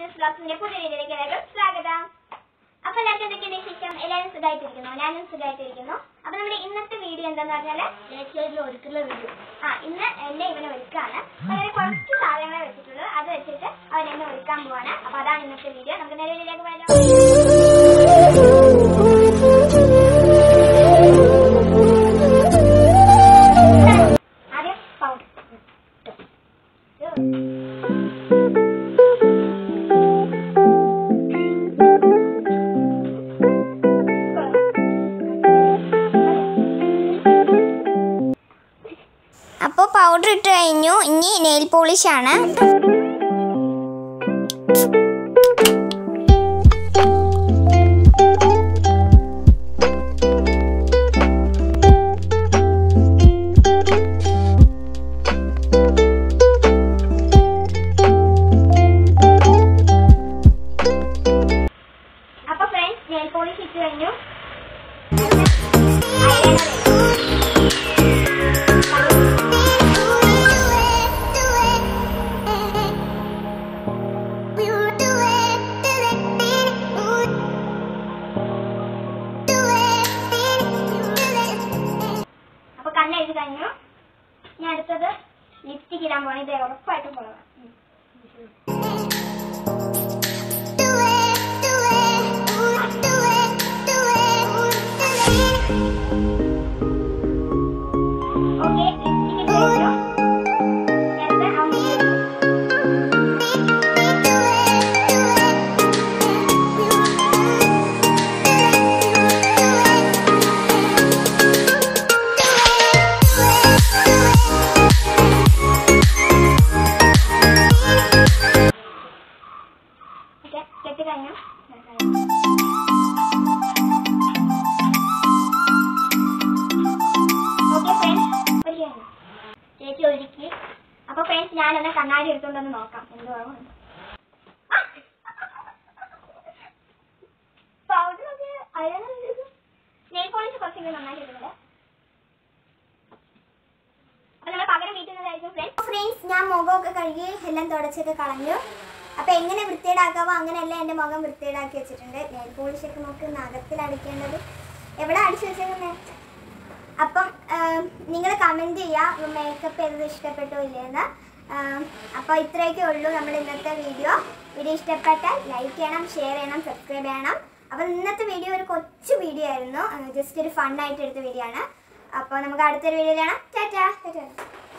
Andrews ബ്ലോഗ്സിന്റെ പുതിയ വീഡിയോയിലേക്ക് എല്ലാവർക്കും സ്വാഗതം അപ്പൊ എല്ലാവർക്കും എന്തൊക്കെയാണ് വിശേഷം എല്ലാവരും സുഖമായിട്ടിരിക്കുന്നു ഞാനും സുഖമായിട്ടിരിക്കുന്നു അപ്പൊ നമ്മുടെ ഇന്നത്തെ വീഡിയോ എന്താന്ന് പറഞ്ഞാല് ഒരുക്കുള്ള വീഡിയോ ആ ഇന്ന് എന്നെ ഇവനെ ഒരുക്കാണ് അപ്പൊ അങ്ങനെ കുറച്ച് സാധനങ്ങളെ വെച്ചിട്ടുള്ളൂ അത് വെച്ചിട്ട് അവൻ എന്നെ ഒരുക്കാൻ പോവാണ് അപ്പൊ അതാണ് ഇന്നത്തെ വീഡിയോ നമുക്ക് നേരെ വീഡിയോയിലേക്ക് പോയാലോ ആദ്യം പൗഡർ അപ്പോൾ പൗഡർ ഇട്ട് കഴിഞ്ഞു ഇനി നെയിൽ പോളിഷ് ആണ് അപ്പൊ ഫ്രണ്ട്സ് നെയിൽ പോളിഷ് ഇട്ട് കഴിഞ്ഞു അപ്പൊ കണ്ണ് എഴുതി കഴിഞ്ഞു ഞാൻ അടുത്തത് ലിപ്സ്റ്റിക് ഇടാൻ പോണേ ഇത് ഉറപ്പായിട്ടും കൊള്ളാം ഓക്കെ ലിപ്സ്റ്റിക് ഇട്ട് കഴിഞ്ഞു ഞാൻ അടുത്ത അവൻ ഓക്കെ കെട്ടി കഴിഞ്ഞു ഓക്കെ ഫ്രണ്ട്സ് ഒരു കഴിഞ്ഞു ചേച്ചി ഒരുക്കി അപ്പൊ ഫ്രണ്ട്സ് ഞാനൊന്ന് കണ്ണാടി എടുത്തോണ്ടൊന്ന് നോക്കാം എന്തുവാകും പൗഡർ ഒക്കെ നെയിൽ പോളിഷ് കുറച്ചെങ്കിലും നന്നായിട്ട് ഇടുന്നത് അപ്പൊ നമ്മൾ പകരം വീട്ടുന്നതായിരിക്കും ഫ്രണ്ട്സ് ഫ്രണ്ട്സ് ഞാൻ മുഖമൊക്കെ കഴുകി എല്ലാം തുടച്ചൊക്കെ കളഞ്ഞു അപ്പോൾ എങ്ങനെ വൃത്തിയേടാക്കാവോ അങ്ങനെയല്ല എൻ്റെ മുഖം വൃത്തിയേടാക്കി വെച്ചിട്ടുണ്ട് നെയിൽ പോളിഷ് ഒക്കെ നോക്ക് നഖത്തിൽ അടിക്കേണ്ടത് എവിടെ അടിച്ചു വെച്ചേക്കുന്നേ അപ്പം നിങ്ങൾ കമൻറ്റ് ചെയ്യുക മേക്കപ്പ് ചെയ്തത് ഇഷ്ടപ്പെട്ടോ ഇല്ലയെന്ന് അപ്പോൾ ഇത്രയൊക്കെ ഉള്ളൂ നമ്മുടെ ഇന്നത്തെ വീഡിയോ വീഡിയോ ഇഷ്ടപ്പെട്ടാൽ ലൈക്ക് ചെയ്യണം ഷെയർ ചെയ്യണം സബ്സ്ക്രൈബ് ചെയ്യണം അപ്പോൾ ഇന്നത്തെ വീഡിയോ ഒരു കൊച്ചു വീഡിയോ ആയിരുന്നു ജസ്റ്റ് ഒരു ഫണ്ണായിട്ട് എടുത്ത വീഡിയോ ആണ് അപ്പോൾ നമുക്ക് അടുത്തൊരു വീഡിയോ കാണാം ടാറ്റാ ടാറ്റാ